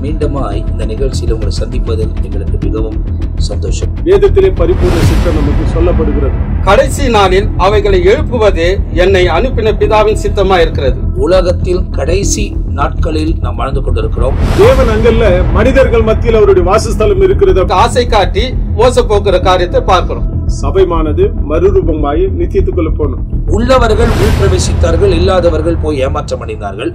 மீண்டுமாய் இந்த நிகழ்ச்சியில் உங்களை சந்திப்பதில் எங்களுக்கு மிகவும் சந்தோஷம் வேதத்திலே பரிபூர்ண சித்தம் நமக்கு சொல்லப்படுகிறது கடைசி நாளில் அவைகளை எழுப்புவதே என்னை அனுப்பின பிதாவின் சித்தமா இருக்கிறது உலகத்தில் கடைசி நாட்களில் நாம் வாழ்ந்து கொண்டிருக்கிறோம் தேவன் அங்கல்ல மனிதர்கள் மத்தியில் அவருடைய வாசஸ்தலம் இருக்கிறது ஆசை காட்டி மோச போக்குற காரியத்தை பார்க்கிறோம் சபைமானது மறுரூபமாயி நித்தியத்துக்குள்ள போகணும் உள்ளவர்கள் உள்பிரவேசித்தார்கள் இல்லாதவர்கள் போய் ஏமாற்றம் அடைந்தார்கள்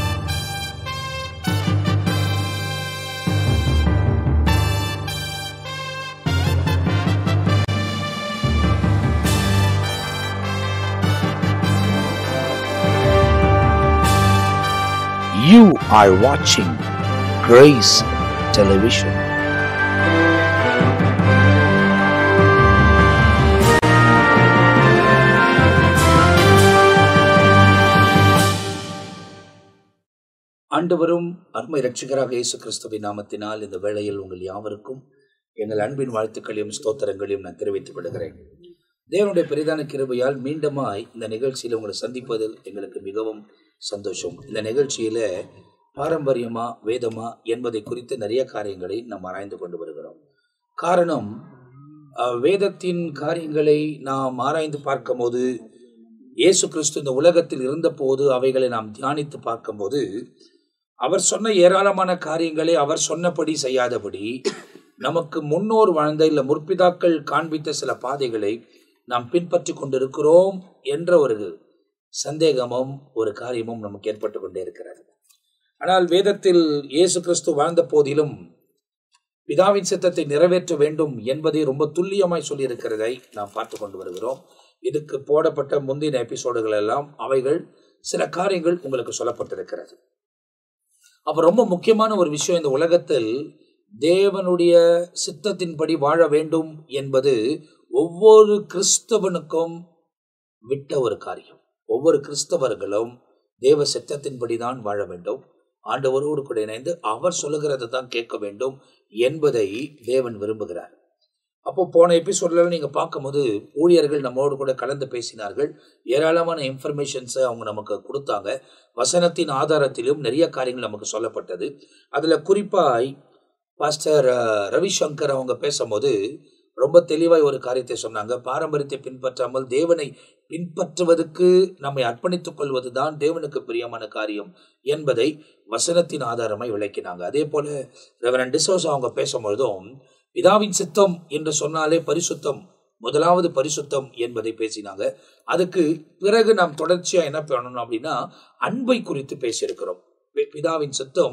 You are watching Grace Television. ஆண்டவரும் அருமை இரட்சகராக இயேசு கிறிஸ்துவின் நாமத்தினால் இந்த வேளையில் உங்கள் யாவருக்கும் எங்கள் அன்பின் வாழ்த்துக்களையும் ஸ்தோத்திரங்களையும் நான் தெரிவித்துக் விடுகிறேன் தேவனுடைய பெரிதான கிருபையால் மீண்டுமாய் இந்த நிகழ்ச்சியில் உங்களை சந்திப்பதில் எங்களுக்கு மிகவும் சந்தோஷம் இந்த நிகழ்ச்சியில பாரம்பரியமா வேதமா என்பதை குறித்து நிறைய காரியங்களை நாம் ஆராய்ந்து கொண்டு வருகிறோம் காரணம் அஹ், வேதத்தின் காரியங்களை நாம் ஆராய்ந்து பார்க்கும்போது இயேசு கிறிஸ்து இந்த உலகத்தில் இருந்தபோது அவைகளை நாம் தியானித்து பார்க்கும்போது அவர் சொன்ன ஏராளமான காரியங்களை அவர் சொன்னபடி செய்யாதபடி நமக்கு முன்னோர் வாழ்ந்த இல்ல முற்பிதாக்கள் காண்பித்த சில பாதைகளை நாம் பின்பற்றி கொண்டிருக்கிறோம் என்ற ஒரு சந்தேகமும் ஒரு காரியமும் நமக்கு ஏற்பட்டு கொண்டே இருக்கிறது ஆனால் வேதத்தில் இயேசு கிறிஸ்து வாழ்ந்த போதிலும் பிதாவின் சித்தத்தை நிறைவேற்ற வேண்டும் என்பதை ரொம்ப துல்லியமாய் சொல்லியிருக்கிறதை நாம் பார்த்து கொண்டு வருகிறோம் இதுக்கு போடப்பட்ட முந்தின எபிசோடுகள் எல்லாம் அவைகள் சில காரியங்கள் உங்களுக்கு சொல்லப்பட்டிருக்கிறது அப்ப ரொம்ப முக்கியமான ஒரு விஷயம் இந்த உலகத்தில் தேவனுடைய சித்தத்தின்படி வாழ வேண்டும் என்பது ஒவ்வொரு கிறிஸ்தவனுக்கும் விட்ட ஒரு காரியம் ஒவ்வொரு கிறிஸ்தவர்களும் தேவ சித்தத்தின்படி தான் வாழ வேண்டும் ஆண்டவரோடு கூட இணைந்து அவர் சொல்லுகிறதை தான் கேட்க வேண்டும் என்பதை தேவன் விரும்புகிறார் அப்போ போன எபிசோட்ல நீங்க பார்க்கும்போது ஊழியர்கள் நம்மோடு கூட கலந்து பேசினார்கள் ஏராளமான இன்ஃபர்மேஷன்ஸை அவங்க நமக்கு கொடுத்தாங்க வசனத்தின் ஆதாரத்திலும் நிறைய காரியங்கள் நமக்கு சொல்லப்பட்டது அதுல குறிப்பாய் பாஸ்டர் அஹ், ரவிசங்கர் அவங்க பேசும்போது ரொம்ப தெளிவாய் ஒரு காரியத்தை சொன்னாங்க பாரம்பரியத்தை பின்பற்றாமல் தேவனை பின்பற்றுவதற்கு நம்மை அர்ப்பணித்துக் கொள்வதுதான் தேவனுக்கு பிரியமான காரியம் என்பதை வசனத்தின் ஆதாரமாய் விளக்கினாங்க அதே போல ரெவரன் டிசோஸ் அவங்க பேசும்பொழுதும் பிதாவின் சித்தம் என்று சொன்னாலே பரிசுத்தம் முதலாவது பரிசுத்தம் என்பதை பேசினாங்க அதுக்கு பிறகு நாம் தொடர்ச்சியா என்ன பண்ணணும் அப்படின்னா அன்பை குறித்து பேசியிருக்கிறோம் பி- பிதாவின் சித்தம்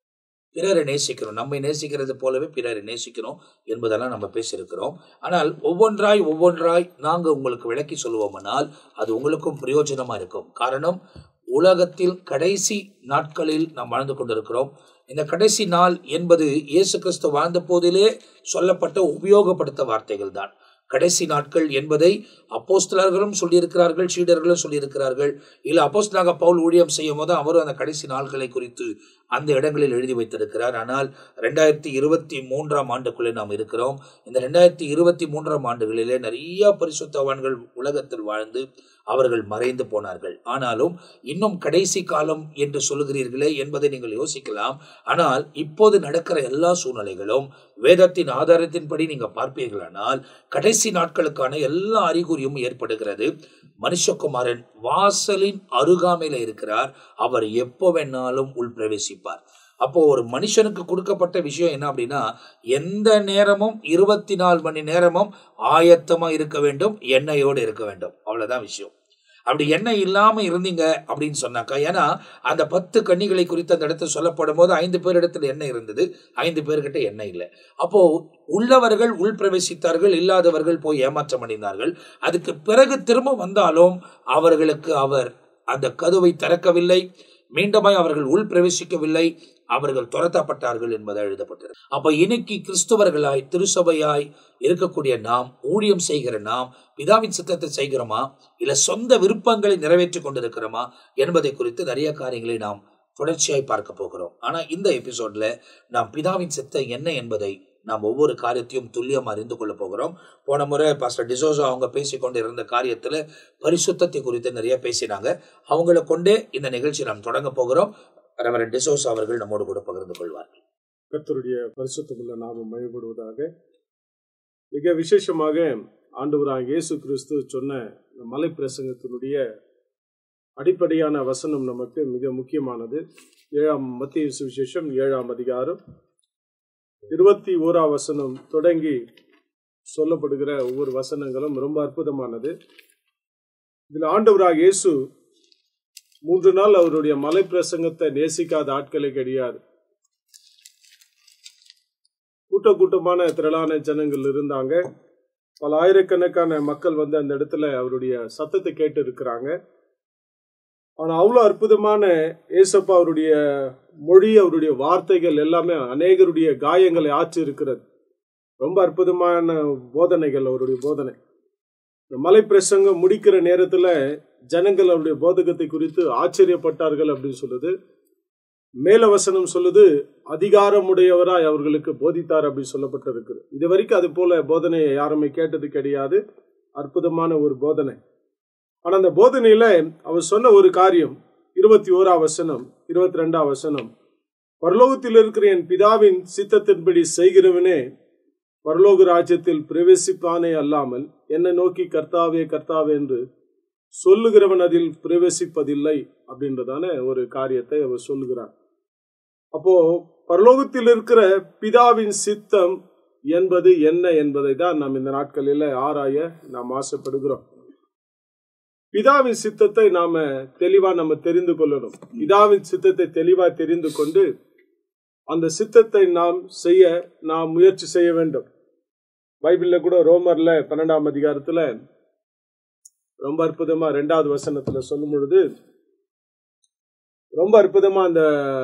பிறரை நேசிக்கிறோம் நம்மை நேசிக்கிறது போலவே பிறரை நேசிக்கிறோம் என்பதெல்லாம் நம்ம பேசியிருக்கிறோம் ஆனால் ஒவ்வொன்றாய் ஒவ்வொன்றாய் நாங்க உங்களுக்கு விளக்கி சொல்லுவோமானால் அது உங்களுக்கும் பிரயோஜனமா இருக்கும் காரணம் உலகத்தில் கடைசி நாட்களில் நாம் வாழ்ந்து கொண்டிருக்கிறோம் இந்த கடைசி நாள் என்பது இயேசு கிறிஸ்து வாழ்ந்த போதிலே சொல்லப்பட்ட உபயோகப்படுத்த வார்த்தைகள் தான் கடைசி நாட்கள் என்பதை அப்போஸ்தலர்களும் சொல்லியிருக்கிறார்கள் சீடர்களும் சொல்லியிருக்கிறார்கள் இல்லை அப்போஸ்தலாக பவுல் ஊழியம் செய்யும் போது அவரும் அந்த கடைசி நாட்களை குறித்து அந்த இடங்களில் எழுதி வைத்திருக்கிறார் ஆனால் ரெண்டாயிரத்தி இருபத்தி மூன்றாம் ஆண்டுக்குள்ளே நாம் இருக்கிறோம் இந்த ரெண்டாயிரத்தி இருபத்தி மூன்றாம் ஆண்டுகளிலே நிறைய பரிசுத்தவான்கள் உலகத்தில் வாழ்ந்து அவர்கள் மறைந்து போனார்கள் ஆனாலும் இன்னும் கடைசி காலம் என்று சொல்லுகிறீர்களே என்பதை நீங்கள் யோசிக்கலாம் ஆனால் இப்போது நடக்கிற எல்லா சூழ்நிலைகளும் வேதத்தின் ஆதாரத்தின்படி நீங்க பார்ப்பீர்களானால் கடைசி நாட்களுக்கான எல்லா அறிகுறியும் ஏற்படுகிறது மனுஷகுமாரன் வாசலின் அருகாமையில இருக்கிறார் அவர் எப்போ வேணாலும் உள் பிரவேசிப்பார் அப்போ ஒரு மனுஷனுக்கு கொடுக்கப்பட்ட விஷயம் என்ன அப்படின்னா எந்த நேரமும் இருபத்தி நாலு மணி நேரமும் ஆயத்தமா இருக்க வேண்டும் எண்ணெயோடு இருக்க வேண்டும் அவ்வளவுதான் விஷயம் அப்படி எண்ணெய் இல்லாம இருந்தீங்க அப்படின்னு சொன்னாக்கா ஏன்னா அந்த பத்து கன்னிகளை குறித்து அந்த இடத்துல சொல்லப்படும் போது ஐந்து பேர் இடத்துல எண்ணெய் இருந்தது ஐந்து பேர்கிட்ட எண்ணெய் இல்லை அப்போ உள்ளவர்கள் உள் பிரவேசித்தார்கள் இல்லாதவர்கள் போய் ஏமாற்றம் அடைந்தார்கள் அதுக்கு பிறகு திரும்ப வந்தாலும் அவர்களுக்கு அவர் அந்த கதவை திறக்கவில்லை மீண்டுமாய் அவர்கள் உள் பிரவேசிக்கவில்லை அவர்கள் துரத்தப்பட்டார்கள் என்பது எழுதப்பட்டது அப்ப இன்னைக்கு கிறிஸ்தவர்களாய் திருசபையாய் இருக்கக்கூடிய நாம் ஊழியம் செய்கிற நாம் பிதாவின் சித்தத்தை செய்கிறோமா இல்ல சொந்த விருப்பங்களை நிறைவேற்றிக் கொண்டிருக்கிறோமா என்பதை குறித்து நிறைய காரியங்களை நாம் தொடர்ச்சியாய் பார்க்க போகிறோம் ஆனா இந்த எபிசோட்ல நாம் பிதாவின் சித்தம் என்ன என்பதை நாம் ஒவ்வொரு காரியத்தையும் துல்லியம் அறிந்து கொள்ள போகிறோம் போன முறை பாஸ்டர் டிசோசா அவங்க பேசிக்கொண்டு இருந்த காரியத்துல பரிசுத்தத்தை குறித்து நிறைய பேசினாங்க அவங்கள கொண்டே இந்த நிகழ்ச்சி நாம் தொடங்க போகிறோம் ரெவரன் டிசோசா அவர்கள் நம்மோடு கூட பகிர்ந்து கொள்வார்கள் கர்த்தருடைய பரிசுத்தமுள்ள நாமம் மயப்படுவதாக மிக விசேஷமாக ஆண்டவராக இயேசு கிறிஸ்து சொன்ன இந்த மலை பிரசங்கத்தினுடைய அடிப்படையான வசனம் நமக்கு மிக முக்கியமானது ஏழாம் மத்திய சுவிசேஷம் ஏழாம் அதிகாரம் இருபத்தி ஓராம் வசனம் தொடங்கி சொல்லப்படுகிற ஒவ்வொரு வசனங்களும் ரொம்ப அற்புதமானது இதில் ஆண்டவராக இயேசு மூன்று நாள் அவருடைய மலை பிரசங்கத்தை நேசிக்காத ஆட்களே கிடையாது கூட்ட கூட்டமான திரளான ஜனங்கள் இருந்தாங்க பல ஆயிரக்கணக்கான மக்கள் வந்து அந்த இடத்துல அவருடைய சத்தத்தை கேட்டு இருக்கிறாங்க ஆனா அவ்வளோ அற்புதமான ஏசப்பா அவருடைய மொழி அவருடைய வார்த்தைகள் எல்லாமே அநேகருடைய காயங்களை ஆச்சு இருக்கிறது ரொம்ப அற்புதமான போதனைகள் அவருடைய போதனை இந்த மலை பிரசங்கம் முடிக்கிற நேரத்துல ஜனங்கள் அவருடைய போதகத்தை குறித்து ஆச்சரியப்பட்டார்கள் அப்படின்னு சொல்லுது மேலவசனம் சொல்லுது அதிகாரமுடையவராய் அவர்களுக்கு போதித்தார் அப்படின்னு சொல்லப்பட்டிருக்குது இது வரைக்கும் அது போல போதனையை யாருமே கேட்டது கிடையாது அற்புதமான ஒரு போதனை ஆனா அந்த போதனையில அவர் சொன்ன ஒரு காரியம் இருபத்தி ஓராம் வசனம் இருபத்தி ரெண்டாம் வசனம் பரலோகத்தில் இருக்கிற என் பிதாவின் சித்தத்தின்படி செய்கிறவனே பரலோக ராஜ்யத்தில் பிரவேசிப்பானே அல்லாமல் என்னை நோக்கி கர்த்தாவே கர்த்தாவே என்று சொல்லுகிறவன் அதில் பிரவேசிப்பதில்லை அப்படின்றதான ஒரு காரியத்தை அவர் சொல்லுகிறார் அப்போ பரலோகத்தில் இருக்கிற பிதாவின் சித்தம் என்பது என்ன என்பதை தான் நாம் இந்த நாட்களில் ஆராய நாம் ஆசைப்படுகிறோம் பிதாவின் சித்தத்தை நாம தெளிவா நம்ம தெரிந்து கொள்ளணும் பிதாவின் சித்தத்தை தெளிவா தெரிந்து கொண்டு அந்த சித்தத்தை நாம் செய்ய நாம் முயற்சி செய்ய வேண்டும் பைபிள்ல கூட ரோமர்ல பன்னெண்டாம் அதிகாரத்துல ரொம்ப அற்புதமா ரெண்டாவது வசனத்துல சொல்லும் பொழுது ரொம்ப அற்புதமா அந்த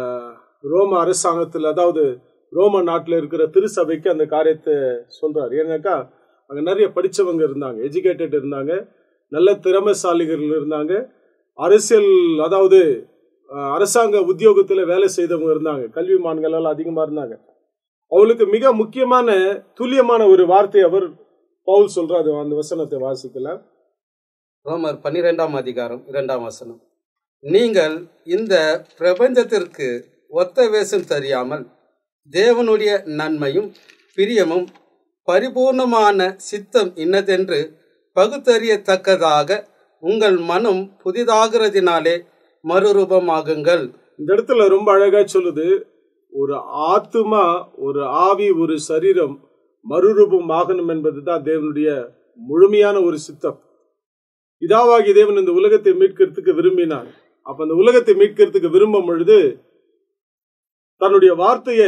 ரோம அரசாங்கத்துல அதாவது ரோம நாட்டில் இருக்கிற திருசபைக்கு அந்த காரியத்தை சொல்றாரு ஏன்னாக்கா அங்க நிறைய படிச்சவங்க இருந்தாங்க எஜுகேட்டட் இருந்தாங்க நல்ல திறமைசாலிகள் இருந்தாங்க அரசியல் அதாவது அஹ், அரசாங்க உத்தியோகத்துல வேலை செய்தவங்க இருந்தாங்க கல்விமான்கள் எல்லாம் அதிகமா இருந்தாங்க அவளுக்கு மிக முக்கியமான துல்லியமான ஒரு வார்த்தை அவர் பவுல் சொல்றாரு அந்த வசனத்தை வாசிக்கலாம் ரோமர் பன்னிரெண்டாம் அதிகாரம் இரண்டாம் வசனம் நீங்கள் இந்த பிரபஞ்சத்திற்கு ஒத்த வேஷம் தெரியாமல் தேவனுடைய நன்மையும் பிரியமும் பரிபூர்ணமான சித்தம் இன்னதென்று பகுத்தறியத்தக்கதாக உங்கள் மனம் புதிதாகிறதினாலே மறுரூபமாகுங்கள் இந்த இடத்துல ரொம்ப அழகா சொல்லுது ஒரு ஆத்துமா ஒரு ஆவி ஒரு சரீரம் மறுரூபம் ஆகணும் என்பதுதான் தேவனுடைய முழுமையான ஒரு சித்தம் இதாவாகி தேவன் இந்த உலகத்தை மீட்கிறதுக்கு விரும்பினார் அப்ப அந்த உலகத்தை மீட்கிறதுக்கு விரும்பும் பொழுது தன்னுடைய வார்த்தையை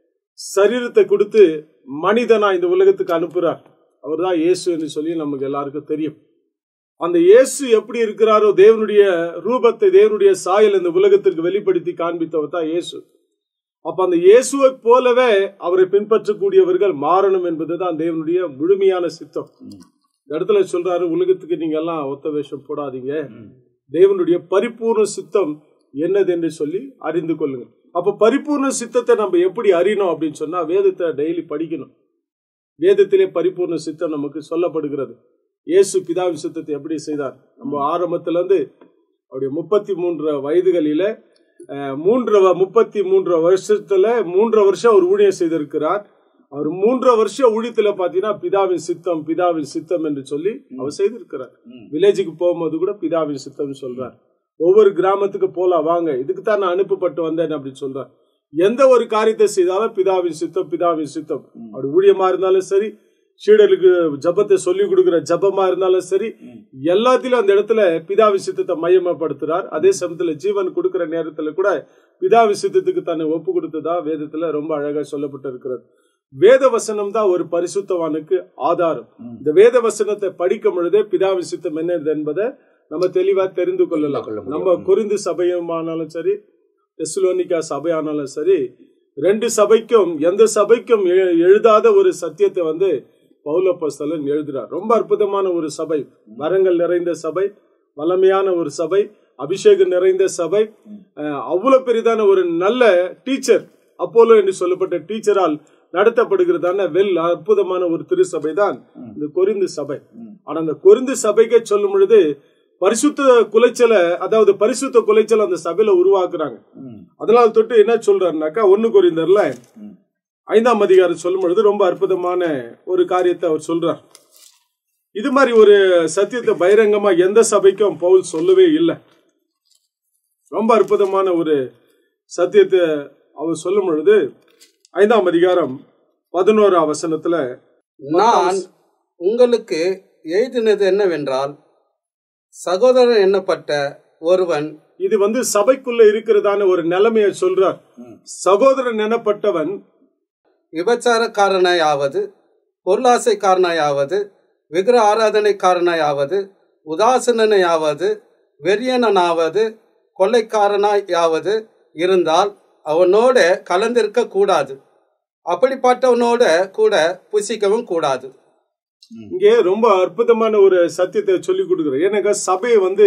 சரீரத்தை கொடுத்து மனிதனா இந்த உலகத்துக்கு அனுப்புறார் அவர்தான் இயேசு என்று சொல்லி நமக்கு எல்லாருக்கும் தெரியும் அந்த இயேசு எப்படி இருக்கிறாரோ தேவனுடைய ரூபத்தை தேவனுடைய சாயல் இந்த உலகத்திற்கு வெளிப்படுத்தி காண்பித்தவர் தான் இயேசு அப்ப அந்த இயேசுவை போலவே அவரை பின்பற்றக்கூடியவர்கள் மாறணும் என்பதுதான் தேவனுடைய முழுமையான சித்தம் இந்த இடத்துல சொல்றாரு உலகத்துக்கு நீங்க எல்லாம் ஒத்த வேஷம் போடாதீங்க தேவனுடைய பரிபூர்ண சித்தம் என்னது என்று சொல்லி அறிந்து கொள்ளுங்க அப்ப பரிபூர்ண சித்தத்தை நம்ம எப்படி அறியணும் அப்படின்னு சொன்னா வேதத்தை டெய்லி படிக்கணும் வேதத்திலே பரிபூர்ண சித்தம் நமக்கு சொல்லப்படுகிறது இயேசு பிதாவின் சித்தத்தை எப்படி செய்தார் நம்ம ஆரம்பத்துல இருந்து அவருடைய முப்பத்தி மூன்று வயதுகளில அஹ், மூன்று வ- முப்பத்தி மூன்று வருஷத்துல மூன்று வருஷம் அவர் ஊழியம் செய்திருக்கிறார் அவர் மூன்று வருஷம் ஊழியத்துல பாத்தீங்கன்னா பிதாவின் சித்தம் பிதாவின் சித்தம் என்று சொல்லி அவர் செய்திருக்கிறார் வில்லேஜுக்கு போகும்போது கூட பிதாவின் சித்தம் சொல்றார் ஒவ்வொரு கிராமத்துக்கு போலாம் வாங்க இதுக்கு தான் நான் அனுப்பப்பட்டு வந்தேன் அப்படின்னு சொல்றார் எந்த ஒரு காரியத்தை செய்தாலும் பிதாவின் சித்தம் பிதாவின் சித்தம் அப்படி ஊழியமா இருந்தாலும் சரி சீடர்களுக்கு ஜபத்தை சொல்லி கொடுக்கிற ஜபமா இருந்தாலும் சரி எல்லாத்திலும் அந்த இடத்துல பிதாவின் சித்தத்தை மையமப்படுத்துறார் அதே சமயத்துல ஜீவன் கொடுக்கிற நேரத்துல கூட பிதாவின் சித்தத்துக்கு தன்னை ஒப்பு கொடுத்ததா வேதத்துல ரொம்ப அழகா சொல்லப்பட்டிருக்கிறது வேத வசனம் தான் ஒரு பரிசுத்தவானுக்கு ஆதாரம் இந்த வேத வசனத்தை படிக்கும் பொழுதே பிதாவின் சித்தம் என்னது என்பதை நம்ம தெளிவா தெரிந்து கொள்ளலாம் கொள்ள முடியும். நம்ம குறிந்து சபையுமானாலும் சரி தெசுலோனிக்கா சபையானாலும் சரி ரெண்டு சபைக்கும் எந்த சபைக்கும் எ- எழுதாத ஒரு சத்தியத்தை வந்து பௌலப்பஸ்தலன் எழுதுறார் ரொம்ப அற்புதமான ஒரு சபை வரங்கள் நிறைந்த சபை வல்லமையான ஒரு சபை அபிஷேகம் நிறைந்த சபை அஹ், அவ்வளவு பெரிதான ஒரு நல்ல டீச்சர் அப்போலோ என்று சொல்லப்பட்ட டீச்சரால் நடத்தப்படுகிறதான வெல் அற்புதமான ஒரு திருசபை தான் இந்த கொரிந்து சபை ஆனா அந்த கொரிந்து சபைக்கே சொல்லும் பொழுது பரிசுத்த குலைச்சலை அதாவது பரிசுத்த குலைச்சல் அந்த சபையில உருவாக்குறாங்க அதனால தொட்டு என்ன சொல்றாருனாக்கா ஒண்ணு கொரிந்தர்ல ஐந்தாம் அதிகாரம் சொல்லும் பொழுது ரொம்ப அற்புதமான ஒரு காரியத்தை அவர் சொல்றார் இது மாதிரி ஒரு சத்தியத்தை பகிரங்கமா எந்த சபைக்கும் பவுல் சொல்லவே இல்லை ரொம்ப அற்புதமான ஒரு சத்தியத்தை அவர் சொல்லும் பொழுது ஐந்தாம் அதிகாரம் பதினோராம் வசனத்துல நான் உங்களுக்கு எழுதினது என்னவென்றால் சகோதரன் எண்ணப்பட்ட ஒருவன் இது வந்து சபைக்குள்ள இருக்கிறதான ஒரு நிலைமையை சொல்றார் சகோதரன் எனப்பட்டவன் விபச்சாரக்காரனாயாவது பொருளாசைக்காரனாயாவது விக்கிர ஆராதனைக்காரனாயாவது உதாசீனனையாவது வெறியனாவது கொள்ளைக்காரனாயாவது இருந்தால் அவனோட கலந்திருக்க கூடாது அப்படிப்பட்டவனோட கூட புசிக்கவும் கூடாது இங்கே ரொம்ப அற்புதமான ஒரு சத்தியத்தை சொல்லி கொடுக்குறோம் ஏன்னாக்கா சபையை வந்து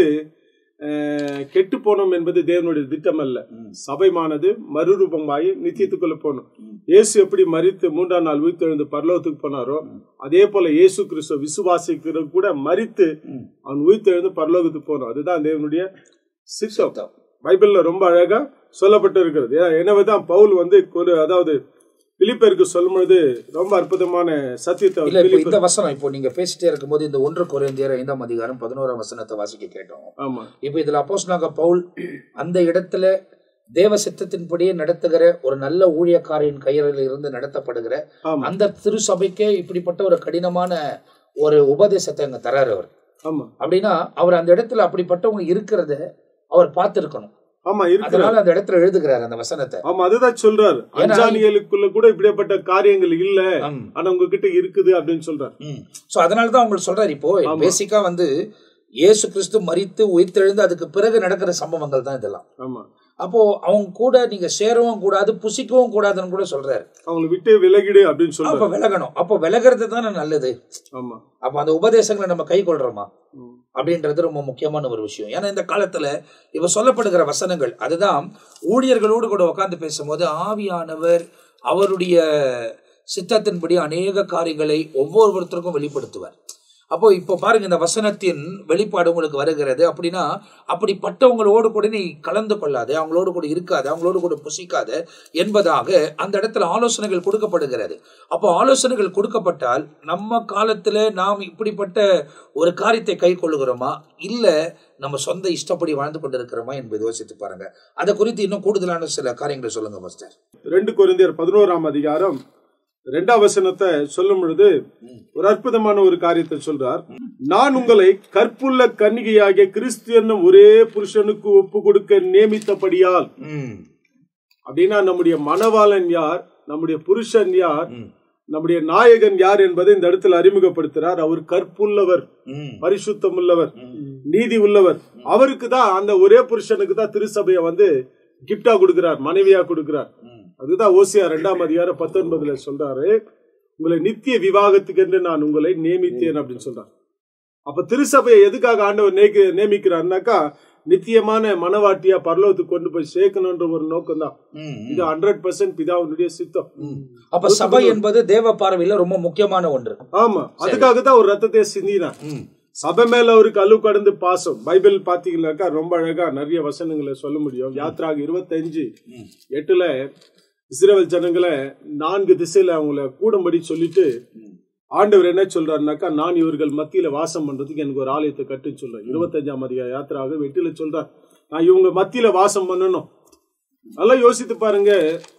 கெட்டு போனோம் என்பது தேவனுடைய திட்டம் அல்ல சபைமானது மறுரூபமாயி நித்தியத்துக்குள்ள போகணும் இயேசு எப்படி மறித்து மூன்றாம் நாள் உயிர்த்தெழுந்து பரலோகத்துக்கு போனாரோ அதே போல இயேசு கிறிஸ்துவ விசுவாசிக்கிற கூட மறித்து அவன் உயிர்த்தெழுந்து பரலோகத்துக்கு போனோம் அதுதான் தேவனுடைய சித்தம் பைபிள்ல ரொம்ப அழகா சொல்லப்பட்டு இருக்கிறது எனவேதான் பவுல் வந்து ஒரு அதாவது பிலிப்பருக்கு சொல்லும் பொழுது ரொம்ப அற்புதமான சத்தியத்தை அவர் இல்ல இப்போ பிலிப்பர்- இந்த வசனம் இப்போ நீங்க பேசிட்டே இருக்கும்போது இந்த ஒன்று குறைந்தியர் ஐந்தாம் அதிகாரம் பதினோராம் வசனத்தை வாசிக்க கேட்டோம் ஆமா இப்போ இதுல அப்போஸ்தலனாக பவுல் அந்த இடத்துல தேவ சித்தத்தின்படியே நடத்துகிற ஒரு நல்ல ஊழியக்காரின் கையில் இருந்து நடத்தப்படுகிற ஆமா அந்த திருசபைக்கே இப்படிப்பட்ட ஒரு கடினமான ஒரு உபதேசத்தை அங்க தராரு அவர் ஆமா அப்படின்னா அவர் அந்த இடத்துல அப்படிப்பட்டவங்க இருக்கிறத அவர் பார்த்திருக்கணும் ஆமா இருக்கிறார் அதனால அந்த இடத்துல எழுதுகிறார் அந்த வசனத்தை ஆமா அதுதான் சொல்றாரு ஏன்னா- அஞ்சானியலுக்குள்ள கூட இப்படிப்பட்ட காரியங்கள் இல்ல ம். ஆனா உங்ககிட்ட இருக்குது அப்படின்னு சொல்றாரு ம் ஸோ அதனால தான் உங்களுக்கு சொல்றாரு இப்போ ஆமா. பேசிக்கா வந்து இயேசு கிறிஸ்து மரித்து உயிர்த்தெழுந்து அதுக்கு பிறகு நடக்கிற சம்பவங்கள் தான் இதெல்லாம் ஆமா அப்போ அவங்க கூட நீங்க சேரவும் கூடாது புசிக்கவும் கூடாதுன்னு கூட சொல்றாரு அவங்களை விட்டு விலகிடு அப்படின்னு சொல்றாரு அப்ப விலகணும் அப்போ விலகிறது தானே நல்லது ஆமா அப்ப அந்த உபதேசங்களை நம்ம கை கொள்றோமா ம். அப்படின்றது ரொம்ப முக்கியமான ஒரு விஷயம் ஏன்னா இந்த காலத்துல இப்ப சொல்லப்படுகிற வசனங்கள் அதுதான் ஊழியர்களோடு கூட உட்கார்ந்து பேசும்போது ஆவியானவர் அவருடைய சித்தத்தின்படி அநேக காரியங்களை ஒவ்வொருவருத்தருக்கும் வெளிப்படுத்துவார் அப்போ இப்போ பாருங்க இந்த வசனத்தின் வெளிப்பாடு உங்களுக்கு வருகிறது அப்படின்னா அப்படிப்பட்டவங்களோடு கூட நீ கலந்து கொள்ளாத அவங்களோடு கூட இருக்காத அவங்களோடு கூட புசிக்காத என்பதாக அந்த இடத்துல ஆலோசனைகள் கொடுக்கப்படுகிறது அப்போ ஆலோசனைகள் கொடுக்கப்பட்டால் நம்ம காலத்துல நாம் இப்படிப்பட்ட ஒரு காரியத்தை கை கொள்ளுகிறோமா இல்ல நம்ம சொந்த இஷ்டப்படி வாழ்ந்து கொண்டிருக்கிறோமா என்பதை யோசித்து பாருங்க அதை குறித்து இன்னும் கூடுதலான சில காரியங்களை சொல்லுங்க மாஸ்டர் ரெண்டு கொரிந்தியர் பதினோராம் அதிகாரம் ரெண்டாம் வசனத்தை சொல்லும் பொழுது ஒரு அற்புதமான ஒரு காரியத்தை சொல்றார் நான் உங்களை கற்புள்ள கன்னிகையாகிய கிறிஸ்து என்னும் ஒரே புருஷனுக்கு ஒப்பு கொடுக்க நியமித்தபடியால் ம் அப்படின்னா நம்முடைய மணவாளன் யார் நம்முடைய புருஷன் யார் ம். நம்முடைய நாயகன் யார் என்பதை இந்த இடத்துல அறிமுகப்படுத்துறார் அவர் கற்புள்ளவர் ம் பரிசுத்தம் உள்ளவர் ம். நீதி உள்ளவர் அவருக்கு தான் அந்த ஒரே புருஷனுக்கு தான் திருசபையை வந்து கிப்டா கொடுக்கிறார் மனைவியா கொடுக்கிறார் ம். அதுதான் ஓசியா ரெண்டாம் அதிகாரம் பத்தொன்பதுல சொல்றாரு உங்களை நித்திய விவாகத்துக்கு என்று நான் உங்களை நியமித்தேன் அப்படின்னு சொல்றார் அப்ப திருசபையை எதுக்காக ஆண்டவர் நேக்கு- நியமிக்கிறார்னாக்கா நித்தியமான மனவாட்டியா பரலோகத்துக்கு கொண்டு போய் சேர்க்கணுன்ற ஒரு நோக்கம் தான் ம். இது ஹண்ட்ரட் பர்சன்ட் பிதாவுடைய சித்தம் ம். அப்ப சபை என்பது தேவ பார்வையில ரொம்ப முக்கியமான ஒன்று ஆமா அதுக்காக தான் ஒரு ரத்தத்தை சிந்தினார் ம். சபை மேல அவருக்கு அள்ளு கடந்து பாசம் பைபிள் பாத்தீங்கன்னாக்கா ரொம்ப அழகா நிறைய வசனங்களை சொல்ல முடியும் யாத்ராக இருபத்தஞ்சு ம். எட்டுல இஸ்ரேல் ஜனங்களை நான்கு திசையில அவங்கள கூடும்படி சொல்லிட்டு ஆண்டவர் என்ன சொல்றாருனாக்கா நான் இவர்கள் மத்தியில வாசம் பண்றதுக்கு எனக்கு ஒரு ஆலயத்தை கட்டுன்னு சொல்றேன் இருபத்தஞ்சாம் அதிகார யாத்திராக வெட்டில சொல்றார் நான் இவங்க மத்தியில வாசம் பண்ணணும் நல்லா யோசித்து பாருங்க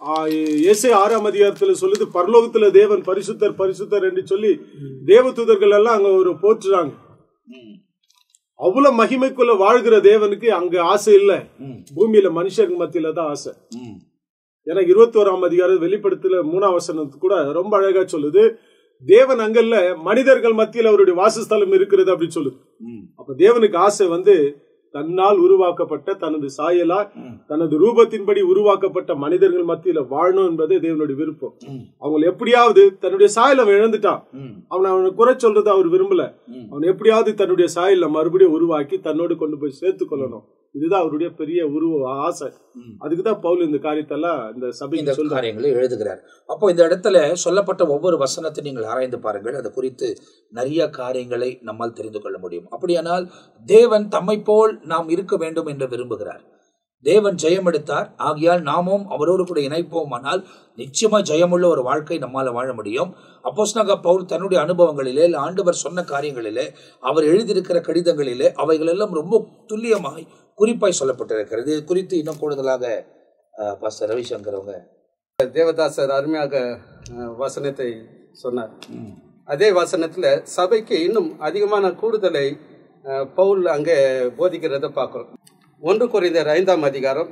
ஏசை ஆறாம் அதிகாரத்துல சொல்லுது பரலோகத்துல தேவன் பரிசுத்தர் பரிசுத்தர் என்று சொல்லி தேவதூதர்கள் எல்லாம் அங்க ஒரு போற்றுறாங்க ம். அவ்வளவு மகிமைக்குள்ள வாழ்கிற தேவனுக்கு அங்க ஆசை இல்ல ம். பூமியில மனுஷருக்கு மத்தியில தான் ஆசை ம். ஏன்னா இருபத்தோராம் அதிகாரம் வெளிப்படுத்தல மூணாம் வசனத்து கூட ரொம்ப அழகா சொல்லுது தேவன் அங்கல்ல மனிதர்கள் மத்தியில் அவருடைய வாசஸ்தலம் இருக்கிறது அப்படின்னு சொல்லுது ம். அப்ப தேவனுக்கு ஆசை வந்து தன்னால் உருவாக்கப்பட்ட தனது சாயலா ம். தனது ரூபத்தின்படி உருவாக்கப்பட்ட மனிதர்கள் மத்தியில வாழணும் என்பதே தேவனுடைய விருப்பம் ம். அவங்க எப்படியாவது தன்னுடைய சாயலை அவன் இழந்துட்டான் ம். அவனை அவனை குறை சொல்றது அவர் விரும்பல ம். அவன் எப்படியாவது தன்னுடைய சாயல மறுபடியும் உருவாக்கி தன்னோடு கொண்டு போய் சேர்த்து கொள்ளணும் இதுதான் அவருடைய பெரிய உருவ ஆசை ம். அதுக்கு தான் பவுல் இந்த காரியத்தெல்லாம் இந்த இந்த சபைக்கு சொல்றாரு காரியங்களை எழுதுகிறார் அப்போ இந்த இடத்துல சொல்லப்பட்ட ஒவ்வொரு வசனத்தை நீங்கள் ஆராய்ந்து பாருங்கள் அது குறித்து நிறைய காரியங்களை நம்மால் தெரிந்து கொள்ள முடியும் அப்படியானால் தேவன் தம்மை போல் நாம் இருக்க வேண்டும் என்று விரும்புகிறார் தேவன் ஜெயம் எடுத்தார் ஆகையால் நாமும் அவரோடு கூட இணைப்போமானால் நிச்சயமா ஜெயமுள்ள ஒரு வாழ்க்கை நம்மால வாழ முடியும் அப்போஸ்தலனாக பவுல் தன்னுடைய அனுபவங்களிலே இல்லை ஆண்டவர் சொன்ன காரியங்களிலே அவர் எழுதியிருக்கிற கடிதங்களிலே அவைகளெல்லாம் ரொம்ப துல்லியமாய் குறிப்பாய் சொல்லப்பட்டிருக்கிறது இது குறித்து இன்னும் கூடுதலாக அஹ், பாஸ்டர் ரவிசங்கர் அவங்க தேவதாசர் அருமையாக அஹ், வசனத்தை சொன்னார் அதே வசனத்துல சபைக்கு இன்னும் அதிகமான கூடுதலை அஹ், பவுல் அங்கே போதிக்கிறத பார்க்கிறோம் ஒன்று குறைந்தர் ஐந்தாம் அதிகாரம்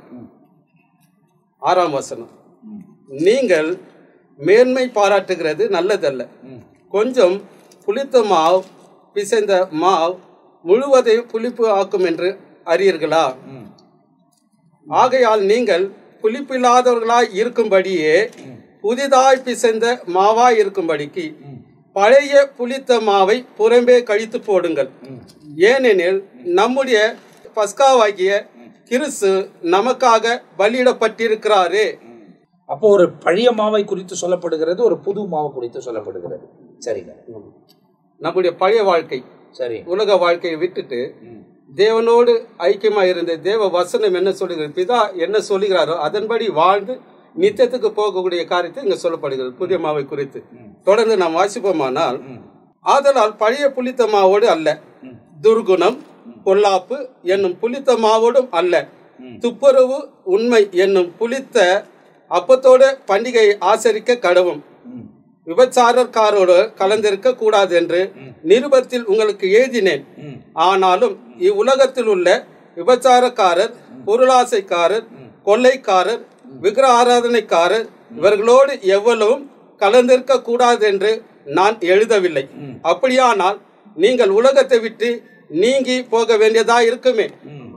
ஆறாம் வசனம் நீங்கள் மேன்மை பாராட்டுகிறது நல்லதல்ல கொஞ்சம் புளித்த மாவு பிசைந்த மாவு முழுவதையும் புளிப்பு ஆக்கும் என்று அறியீர்களா ஆகையால் நீங்கள் புளிப்பில்லாதவர்களாய் இருக்கும்படியே புதிதாய் பிசைந்த மாவாய் இருக்கும்படிக்கு பழைய புளித்த மாவை புறம்பே கழித்து போடுங்கள் ஏனெனில் நம்முடைய பஸ்காவாகிய கிறிஸ்து நமக்காக பலியிடப்பட்டிருக்கிறாரே அப்போ ஒரு பழைய மாவை குறித்து சொல்லப்படுகிறது ஒரு புது மாவு குறித்து சொல்லப்படுகிறது சரிங்க நம்முடைய பழைய வாழ்க்கை சரி உலக வாழ்க்கையை விட்டுட்டு தேவனோடு ஐக்கியமா இருந்த தேவ வசனம் என்ன சொல்லுகிறது பிதா என்ன சொல்லுகிறாரோ அதன்படி வாழ்ந்து நித்தியத்துக்கு போகக்கூடிய காரியத்தை இங்க சொல்லப்படுகிறது புதிய மாவை குறித்து தொடர்ந்து நாம் வாசிப்போமானால் ஆதலால் பழைய புளித்த மாவோடு அல்ல துர்குணம் பொல்லாப்பு என்னும் புளித்த மாவோடும் அல்ல துப்புரவு உண்மை என்னும் புளித்த அப்பத்தோடு பண்டிகை ஆசரிக்க கடவும் விபச்சாரக்காரோடு கலந்திருக்க கூடாது என்று நிருபத்தில் உங்களுக்கு எழுதினேன் ஆனாலும் இவ்வுலகத்தில் உள்ள விபச்சாரக்காரர் பொருளாசைக்காரர் கொள்ளைக்காரர் விக்கிர ஆராதனைக்காரர் இவர்களோடு எவ்வளவும் கலந்திருக்க கூடாது என்று நான் எழுதவில்லை அப்படியானால் நீங்கள் உலகத்தை விட்டு நீங்கி போக வேண்டியதா இருக்குமே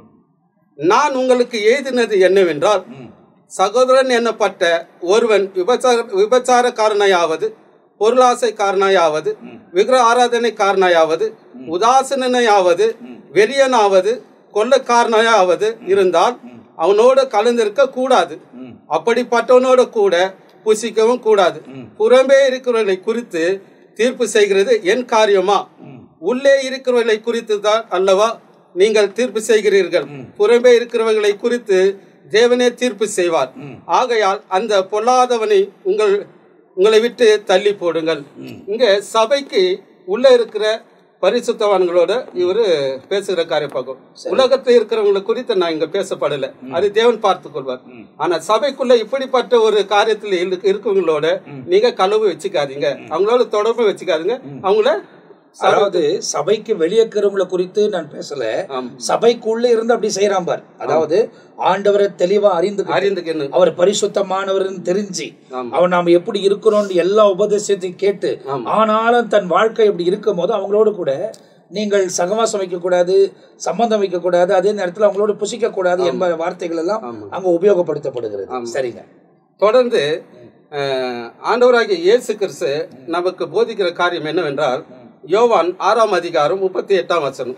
நான் உங்களுக்கு எழுதினது என்னவென்றால் சகோதரன் என்னப்பட்ட ஒருவன் விபச்சார விபச்சாரக்காரனையாவது பொருளாசைக்காரனையாவது விக்கிர ஆராதனைக்காரனையாவது உதாசனையாவது வெறியனாவது கொள்ளக்காரனையாவது இருந்தால் அவனோடு கலந்திருக்க கூடாது அப்படிப்பட்டவனோடு கூட புசிக்கவும் கூடாது புறம்பே இருக்கிறவர்களை குறித்து தீர்ப்பு செய்கிறது என் காரியமா உள்ளே இருக்கிறவர்களை குறித்து தான் அல்லவா நீங்கள் தீர்ப்பு செய்கிறீர்கள் புறம்பே இருக்கிறவர்களை குறித்து தேவனே தீர்ப்பு செய்வார் ஆகையால் அந்த பொல்லாதவனை உங்கள் உங்களை விட்டு தள்ளி போடுங்கள் இங்க சபைக்கு உள்ள இருக்கிற பரிசுத்தவான்களோட இவரு பேசுகிற காரியம் பார்க்கும் உலகத்துல இருக்கிறவங்களை குறித்து நான் இங்க பேசப்படல அது தேவன் பார்த்துக் கொள்வார் ஆனா சபைக்குள்ள இப்படிப்பட்ட ஒரு காரியத்துல இரு- இருக்கவங்களோட நீங்க கலவு வச்சுக்காதீங்க அவங்களோட தொடர்பு வச்சுக்காதீங்க அவங்கள அதாவது சபைக்கு வெளியே இருக்கிறவங்கள குறித்து நான் பேசல ஆமா. சபைக்குள்ள இருந்து அப்படி செய்யறான் பார் அதாவது ஆண்டவரை தெளிவா அறிந்து அறிந்துக்கணும் அவர் பரிசுத்தமானவர்னு தெரிஞ்சு ஆமா. அவன் நாம எப்படி இருக்கணும்னு எல்லா உபதேசத்தையும் கேட்டு ஆமா. ஆனாலும் தன் வாழ்க்கை இப்படி இருக்கும் போது அவங்களோடு கூட நீங்கள் சகவாசம் வைக்க கூடாது சம்பந்தம் வைக்க கூடாது அதே நேரத்தில் அவங்களோட புசிக்க கூடாது என்ப வார்த்தைகள் எல்லாம் அங்க உபயோகப்படுத்தப்படுகிறது சரிங்க தொடர்ந்து அஹ், ஆண்டவராகிய இயேசு கிறிஸ்து நமக்கு போதிக்கிற காரியம் என்னவென்றால் யோவான் ஆறாம் அதிகாரம் முப்பத்தி எட்டாம் வசனம்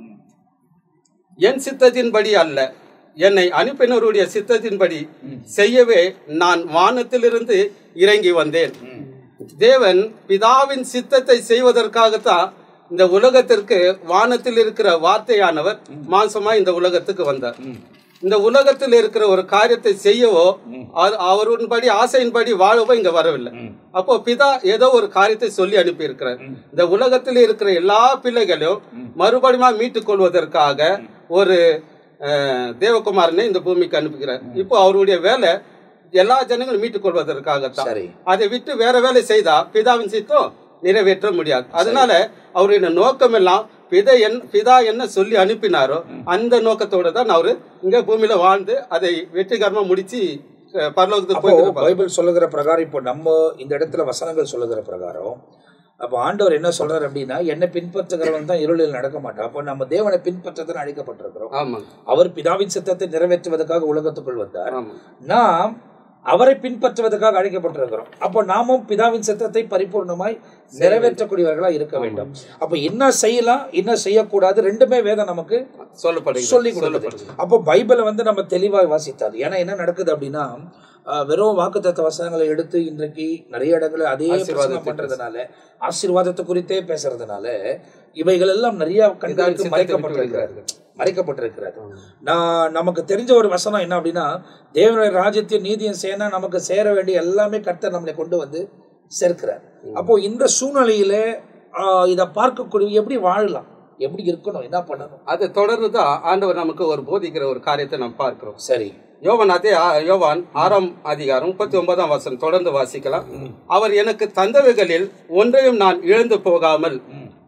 என் சித்தத்தின்படி அல்ல என்னை அனுப்பினருடைய சித்தத்தின்படி செய்யவே நான் வானத்திலிருந்து இறங்கி வந்தேன் தேவன் பிதாவின் சித்தத்தை செய்வதற்காகத்தான் இந்த உலகத்திற்கு வானத்தில் இருக்கிற வார்த்தையானவர் மாம்சமா இந்த உலகத்துக்கு வந்தார் இந்த உலகத்தில் இருக்கிற ஒரு காரியத்தை செய்யவோ அது அவருன்படி ஆசையின்படி வாழவோ இங்க வரவில்லை அப்போ பிதா ஏதோ ஒரு காரியத்தை சொல்லி அனுப்பி இருக்கிறார் இந்த உலகத்தில் இருக்கிற எல்லா பிள்ளைகளையும் மறுபடியும் மீட்டுக் கொள்வதற்காக ஒரு அஹ், தேவகுமாரனை இந்த பூமிக்கு அனுப்புகிறார் இப்போ அவருடைய வேலை எல்லா ஜனங்களும் மீட்டுக் கொள்வதற்காகத்தான் சரி அதை விட்டு வேற வேலை செய்தா பிதாவின் சித்தம் நிறைவேற்ற முடியாது அதனால அவருடைய நோக்கம் எல்லாம் பிதா என் பிதா என்ன சொல்லி அனுப்பினாரோ அந்த நோக்கத்தோட தான் அவரு இங்க பூமியில வாழ்ந்து அதை வெற்றிகரமா முடிச்சு அஹ், பரலோகத்துக்கு அப்போ போயிருப்பார் பைபிள் சொல்லுகிற பிரகாரம் இப்போ நம்ம இந்த இடத்துல வசனங்கள் சொல்லுகிற பிரகாரம் அப்போ ஆண்டவர் என்ன சொல்றாரு அப்படின்னா என்னை பின்பற்றுகிறவன் தான் இருளில் நடக்க மாட்டான் அப்போ நம்ம தேவனை பின்பற்றதான் அழைக்கப்பட்டிருக்கிறோம் ஆமா அவர் பிதாவின் சித்தத்தை நிறைவேற்றுவதற்காக உலகத்துக்குள் வந்தார் ஆமா நாம் அவரை பின்பற்றுவதற்காக அழைக்கப்பட்டிருக்கிறோம் அப்போ நாமும் பிதாவின் சித்தத்தை பரிபூர்ணமாய் நிறைவேற்றக்கூடியவர்களா இருக்க வேண்டும் அப்ப என்ன செய்யலாம் என்ன செய்யக்கூடாது ரெண்டுமே வேதம் நமக்கு சொல்லப்படுகிறது சொல்லி கொடுக்குது அப்போ பைபிளை வந்து நம்ம தெளிவாக வாசித்தார் ஏன்னா என்ன நடக்குது அப்படின்னா அஹ், வெறும் வாக்குத்தத்த வசனங்களை எடுத்து இன்றைக்கு நிறைய இடங்களில் அதே பிரசங்கம் பண்றதுனால ஆசீர்வாதத்தை குறித்தே பேசுறதுனால இவைகள் எல்லாம் நிறைய கண்களுக்கு சித்தத்தை மறைக்கப்பட்டிருக்கிறது மறைக்கப்பட்டிருக்கிறது நான் நமக்கு தெரிஞ்ச ஒரு வசனம் என்ன அப்படின்னா தேவனுடைய ராஜ்யத்தையும் நீதியும் சேனா நமக்கு சேர வேண்டிய எல்லாமே கர்த்தர் நம்மளை கொண்டு வந்து சேர்க்கிறார் அப்போ இந்த சூழ்நிலையில ஆஹ், இதை பார்க்கக்கூடிய எப்படி வாழலாம் எப்படி இருக்கணும் என்ன பண்ணணும் அதை தொடர்ந்து தான் ஆண்டவர் நமக்கு ஒரு போதிக்கிற ஒரு காரியத்தை நாம் பார்க்கிறோம் சரி யோவான் அதே ஆ- யோவான் ஆறாம் அதிகாரம் முப்பத்தி ஒன்பதாம் வசனம் தொடர்ந்து வாசிக்கலாம் அவர் எனக்கு தந்தவைகளில் ஒன்றையும் நான் இழந்து போகாமல்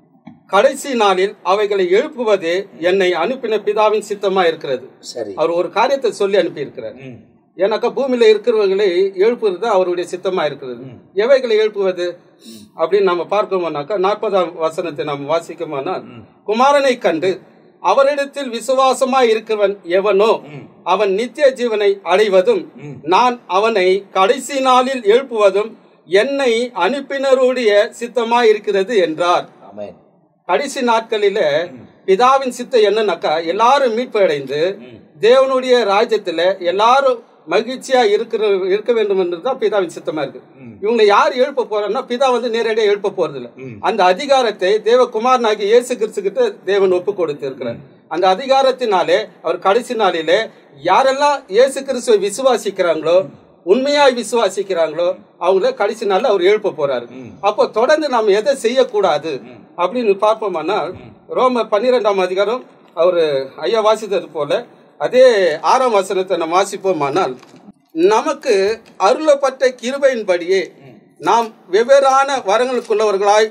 கடைசி நாளில் அவைகளை எழுப்புவதே என்னை அனுப்பின பிதாவின் சித்தமா இருக்கிறது சரி அவர் ஒரு காரியத்தை சொல்லி அனுப்பி இருக்கிறார் ம். ஏன்னாக்கா பூமியில இருக்கிறவர்களை எழுப்புறது தான் அவருடைய சித்தமா இருக்கிறது எவைகளை எழுப்புவது அப்படின்னு நம்ம பார்க்கணும்னாக்கா நாற்பதாம் வசனத்தை நாம் வாசிக்கமானால் குமாரனை கண்டு அவரிடத்தில் விசுவாசமா இருக்கிறவன் எவனோ அவன் நித்திய ஜீவனை அடைவதும் நான் அவனை கடைசி நாளில் எழுப்புவதும் என்னை அனுப்பினருடைய சித்தமா இருக்கிறது என்றார் ஆமென் கடைசி நாட்களில பிதாவின் சித்தம் என்னன்னாக்கா எல்லாரும் மீட்பு அடைந்து தேவனுடைய ராஜ்யத்துல எல்லாரும் மகிழ்ச்சியா இருக்கிற இருக்க வேண்டும் என்றுதான் பிதாவின் சித்தமா இருக்கு இவங்களை யார் எழுப்ப போறான்னா பிதா வந்து நேரடியாக எழுப்ப போறது இல்ல அந்த அதிகாரத்தை தேவகுமாரனாகி இயேசு கிறிஸ்து கிட்ட தேவன் ஒப்பு கொடுத்து இருக்கிறார் அந்த அதிகாரத்தினாலே அவர் கடைசி நாளிலே யாரெல்லாம் இயேசு கிறிஸ்துவை விசுவாசிக்கிறாங்களோ உண்மையாய் விசுவாசிக்கிறாங்களோ அவங்கள கடைசி நாள்ல அவர் எழுப்ப போறாரு அப்போ தொடர்ந்து நாம் எதை செய்யக்கூடாது அப்படின்னு பார்ப்போமானால் ரோம பன்னிரெண்டாம் அதிகாரம் அவர் ஐயா வாசித்தது போல அதே ஆறாம் வசனத்தை நம்ம வாசிப்போமானால் நமக்கு அருளப்பட்ட கிருபையின்படியே நாம் வெவ்வேறான வரங்களுக்குள்ளவர்களாய்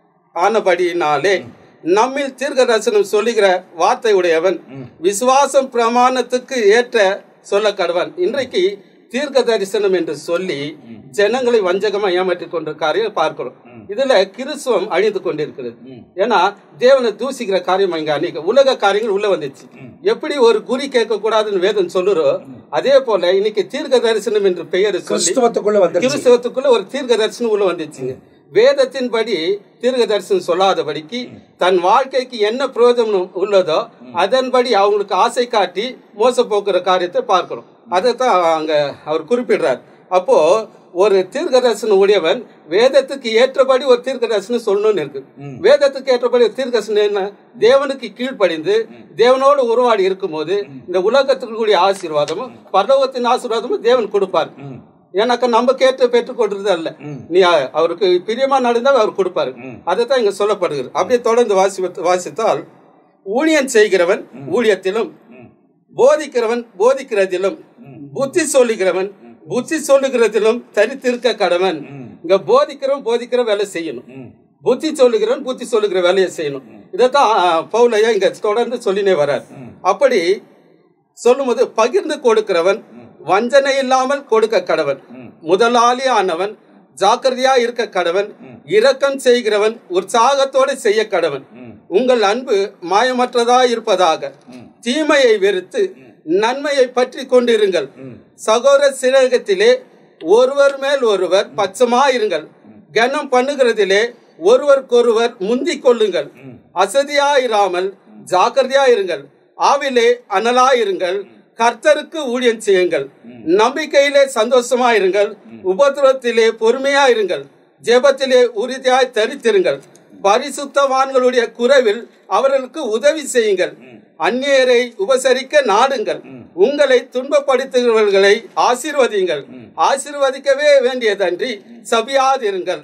ஆனபடியினாலே நம்மில் தீர்க்க தரிசனம் சொல்லுகிற வார்த்தை உடையவன் விசுவாசம் பிரமாணத்துக்கு ஏற்ற சொல்ல கடவன் இன்றைக்கு தீர்க்க தரிசனம் என்று சொல்லி ஜனங்களை வஞ்சகமா ஏமாற்றிக் கொண்ட காரியம் பார்க்கிறோம் இதுல கிறிஸ்துவம் அழிந்து கொண்டிருக்கிறது ஏன்னா தேவனை தூசிக்கிற காரியம் இங்க அன்னைக்கு உலக காரியங்கள் உள்ள வந்துச்சு எப்படி ஒரு குறி கேட்க கூடாதுன்னு வேதம் சொல்லுறோ அதே போல இன்னைக்கு தீர்க்க தரிசனம் என்று பெயர் சொல்லி கிறிஸ்துவத்துக்குள்ள வந்துருச்சு கிறிஸ்தவத்துக்குள்ள ஒரு தீர்க்க தரிசனம் உள்ள வந்துச்சுங்க வேதத்தின்படி தீர்க்க தரிசனம் சொல்லாதபடிக்கு தன் வாழ்க்கைக்கு என்ன பிரயோஜனம் உள்ளதோ அதன்படி அவங்களுக்கு ஆசை காட்டி மோச போக்குற காரியத்தை பார்க்கிறோம் அதைத்தான் அங்க அவர் குறிப்பிடுறார் அப்போ ஒரு தீர்க்க தரிசனம் உடையவன் வேதத்துக்கு ஏற்றபடி ஒரு தீர்க்க தரிசனம் சொல்லணும்னு இருக்கு வேதத்துக்கு ஏற்றபடி ஒரு தீர்க்க தரிசனம் என்ன தேவனுக்கு கீழ்ப்படிந்து தேவனோடு உருவாடி இருக்கும்போது இந்த உலகத்துக்கு கூடிய ஆசீர்வாதமும் பரலோகத்தின் ஆசீர்வாதமும் தேவன் கொடுப்பார் ஏன்னாக்கா நம்ம கேட்டு பெற்றுக்கொள்றது அல்ல நீ அ- அவருக்கு பிரியமா நடந்தா அவர் கொடுப்பாரு அதைத்தான் இங்க சொல்லப்படுகிறது அப்படியே தொடர்ந்து வாசி வாசித்தால் ஊழியம் செய்கிறவன் ஊழியத்திலும் போதிக்கிறவன் போதிக்கிறதிலும் புத்தி சொல்லுகிறவன் புத்தி சொல்லுகிறதிலும் தரித்திருக்க கடவன் இங்க போதிக்கிறவன் போதிக்கிற வேலை செய்யணும் புத்தி சொல்லுகிறவன் புத்தி சொல்லுகிற வேலையை செய்யணும் இதைத்தான் அ, பவுலையா இங்க தொடர்ந்து சொல்லினே வர்றார் அப்படி சொல்லும்போது பகிர்ந்து கொடுக்கிறவன் வஞ்சனை இல்லாமல் கொடுக்க கடவன் முதலாளி ஆனவன் ஜாக்கிரதையா இருக்க கடவன் இரக்கம் செய்கிறவன் உற்சாகத்தோடு செய்ய கடவன் உங்கள் அன்பு மாயமற்றதா இருப்பதாக தீமையை வெறுத்து நன்மையை பற்றி கொண்டிருங்கள் சகோதர சிறகத்திலே ஒருவர் மேல் ஒருவர் பச்சமா இருங்கள் கனம் பண்ணுகிறதிலே ஒருவருக்கொருவர் முந்திக் கொள்ளுங்கள் அசதியாயிராமல் ஜாக்கிரதையா இருங்கள் ஆவிலே அனலாயிருங்கள் கர்த்தருக்கு ஊழியம் செய்யுங்கள் நம்பிக்கையிலே சந்தோஷமா இருங்கள் உபத்திரத்திலே பொறுமையா இருங்கள் ஜெபத்திலே உறுதியாய் தரித்திருங்கள் பரிசுத்தவான்களுடைய குறைவில் அவர்களுக்கு உதவி செய்யுங்கள் அந்நியரை உபசரிக்க நாடுங்கள் உங்களை துன்பப்படுத்துகிறவர்களை ஆசீர்வதியுங்கள் ஆசீர்வதிக்கவே வேண்டியதன்றி சபியாதிருங்கள்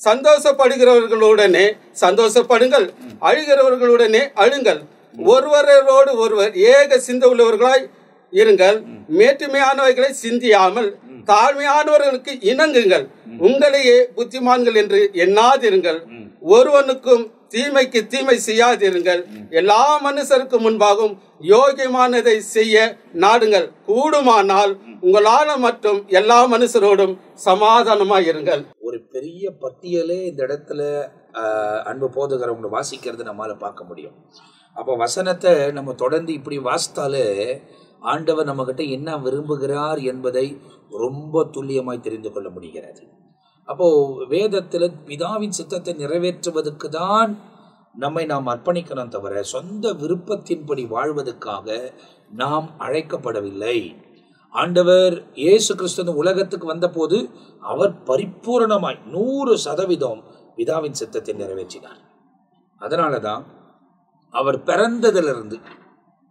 சந்தோஷப்படுகிறவர்களுடனே சந்தோஷப்படுங்கள் அழுகிறவர்களுடனே அழுங்கள் ஒருவரோடு ஒருவர் ஏக சிந்த உள்ளவர்களாய் இருங்கள் மேட்டுமையானவைகளை சிந்தியாமல் தாழ்மையானவர்களுக்கு இணங்குங்கள் உங்களையே புத்திமான்கள் என்று எண்ணாதிருங்கள் ஒருவனுக்கும் தீமைக்கு தீமை செய்யாதிருங்கள் எல்லா மனுஷருக்கு முன்பாகவும் யோகியமானதை செய்ய நாடுங்கள் கூடுமானால் உங்களால மட்டும் எல்லா மனுஷரோடும் சமாதானமாய் இருங்கள் ஒரு பெரிய பட்டியலே இந்த இடத்துல ஆஹ், அன்பு போதுகிறவங்க வாசிக்கிறது நம்மால பார்க்க முடியும் அப்போ வசனத்தை நம்ம தொடர்ந்து இப்படி வாசித்தாலே ஆண்டவர் நம்மகிட்ட என்ன விரும்புகிறார் என்பதை ரொம்ப துல்லியமாய் தெரிந்து கொள்ள முடிகிறது அப்போ வேதத்தில் பிதாவின் சித்தத்தை நிறைவேற்றுவதற்கு தான் நம்மை நாம் அர்ப்பணிக்கணும் தவிர சொந்த விருப்பத்தின்படி வாழ்வதற்காக நாம் அழைக்கப்படவில்லை ஆண்டவர் இயேசு கிறிஸ்து இந்த உலகத்துக்கு வந்தபோது அவர் பரிபூரணமாய் நூறு சதவீதம் பிதாவின் சித்தத்தை நிறைவேற்றினார் அதனால தான் அவர் பிறந்ததிலிருந்து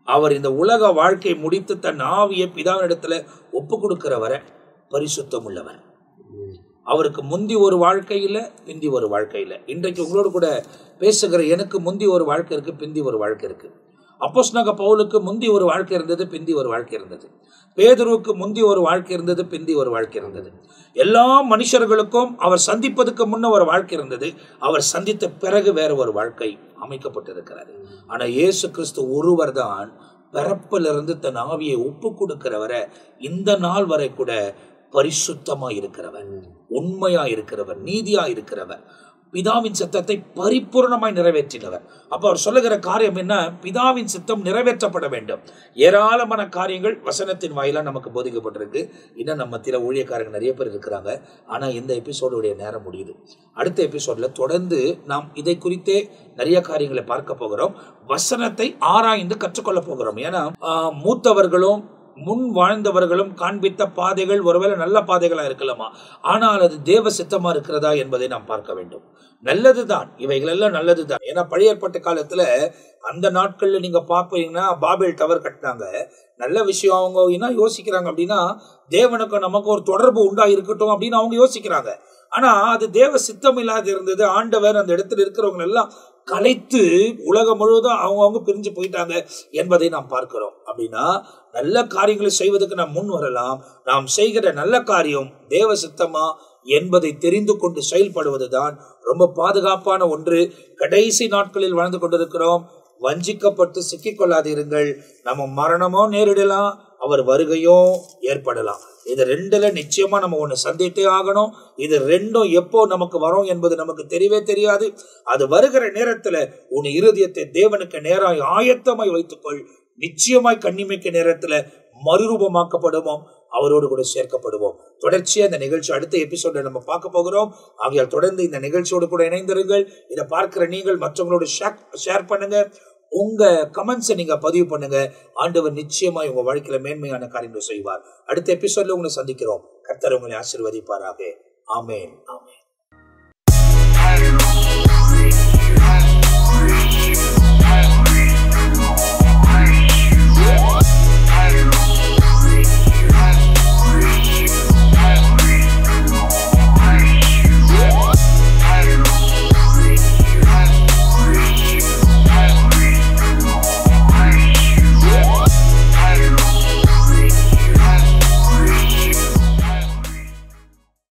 அவர் இந்த உலக வாழ்க்கை முடித்து தன் ஆவியை பிதாவினிடத்துல ஒப்பு கொடுக்கிற வரை பரிசுத்தம் உள்ளவர் அவருக்கு முந்தி ஒரு வாழ்க்கை இல்லை பிந்தி ஒரு வாழ்க்கை இல்லை இன்றைக்கு உங்களோடு கூட பேசுகிற எனக்கு முந்தி ஒரு வாழ்க்கை இருக்கு பிந்தி ஒரு வாழ்க்கை இருக்கு அப்போஸ்னக பவுலுக்கு முந்தி ஒரு வாழ்க்கை இருந்தது பிந்தி ஒரு வாழ்க்கை இருந்தது பேதுருவுக்கு முந்தி ஒரு வாழ்க்கை இருந்தது பிந்தி ஒரு வாழ்க்கை இருந்தது எல்லா மனுஷர்களுக்கும் அவர் சந்திப்பதற்கு முன்ன ஒரு வாழ்க்கை இருந்தது அவர் சந்தித்த பிறகு வேற ஒரு வாழ்க்கை அமைக்கப்பட்டிருக்கிறது ஆனா இயேசு கிறிஸ்து ஒருவர் தான் பிறப்பிலிருந்து தன் ஆவியை ஒப்பு கொடுக்கிறவரை இந்த நாள் வரை கூட பரிசுத்தமா இருக்கிறவர் உண்மையா இருக்கிறவர் நீதியா இருக்கிறவர் பிதாவின் சித்தத்தை பரிபூர்ணமாய் நிறைவேற்றினவர் அப்ப அவர் சொல்லுகிற காரியம் என்ன பிதாவின் சித்தம் நிறைவேற்றப்பட வேண்டும் ஏராளமான காரியங்கள் வசனத்தின் வாயிலா நமக்கு போதிக்கப்பட்டிருக்கு இன்னும் நம்ம மத்தியில ஊழியக்காரங்க நிறைய பேர் இருக்கிறாங்க ஆனா இந்த எபிசோடுடைய நேரம் முடியுது அடுத்த எபிசோட்ல தொடர்ந்து நாம் இதை குறித்தே நிறைய காரியங்களை பார்க்க போகிறோம் வசனத்தை ஆராய்ந்து கற்றுக்கொள்ள போகிறோம் ஏன்னா ஆஹ், மூத்தவர்களும் முன் வாழ்ந்தவர்களும் காண்பித்த பாதைகள் ஒருவேளை நல்ல பாதைகளா இருக்கலாமா ஆனால் அது தேவ சித்தமா இருக்கிறதா என்பதை நாம் பார்க்க வேண்டும் நல்லதுதான் இவைகள் எல்லாம் நல்லதுதான் ஏன்னா பழைய ஏற்பாட்டு காலத்துல அந்த நாட்கள்ல நீங்க பார்ப்பீங்கன்னா பாபேல் டவர் கட்டினாங்க நல்ல விஷயம் அவங்க என்ன யோசிக்கிறாங்க அப்படின்னா தேவனுக்கு நமக்கு ஒரு தொடர்பு உண்டா இருக்கட்டும் அப்படின்னு அவங்க யோசிக்கிறாங்க ஆனா அது தேவ சித்தம் இல்லாத இருந்தது ஆண்டவர் அந்த இடத்துல இருக்கிறவங்க எல்லாம் கலைத்து உலகம் முழுவதும் அவங்கவுங்க பிரிஞ்சு போயிட்டாங்க என்பதை நாம் பார்க்கிறோம் அப்படின்னா நல்ல காரியங்களை செய்வதற்கு நாம் முன் வரலாம் நாம் செய்கிற நல்ல காரியம் தேவ சித்தமா என்பதை தெரிந்து கொண்டு செயல்படுவதுதான் ரொம்ப பாதுகாப்பான ஒன்று கடைசி நாட்களில் வாழ்ந்து கொண்டிருக்கிறோம் வஞ்சிக்கப்பட்டு சிக்கிக்கொள்ளாதிருங்கள் நம்ம மரணமோ நேரிடலாம் அவர் வருகையோ ஏற்படலாம் இது ரெண்டுல நிச்சயமா நம்ம ஒண்ணு சந்தித்தே ஆகணும் இது ரெண்டும் எப்போ நமக்கு வரும் என்பது நமக்கு தெரியவே தெரியாது அது வருகிற நேரத்துல உன் இருதயத்தை தேவனுக்கு நேராய் ஆயத்தமாய் வைத்துக்கொள் நிச்சயமாய் கண்ணிமைக்க நேரத்துல மறுரூபமாக்கப்படுவோம் அவரோடு கூட சேர்க்கப்படுவோம் தொடர்ச்சியா இந்த நிகழ்ச்சி அடுத்த எபிசோட நம்ம பார்க்க போகிறோம் ஆகையால் தொடர்ந்து இந்த நிகழ்ச்சியோடு கூட இணைந்திருங்கள் இதை பார்க்கிற நீங்கள் மற்றவங்களோட ஷேர் பண்ணுங்க உங்க கமெண்ட்ஸை நீங்க பதிவு பண்ணுங்க ஆண்டவர் நிச்சயமாய் உங்க வாழ்க்கையில மேன்மையான காரியங்களை செய்வார் அடுத்த எபிசோட்ல உங்களை சந்திக்கிறோம் கர்த்தர் உங்களை ஆசீர்வதிப்பாராக ஆமென் ஆமென்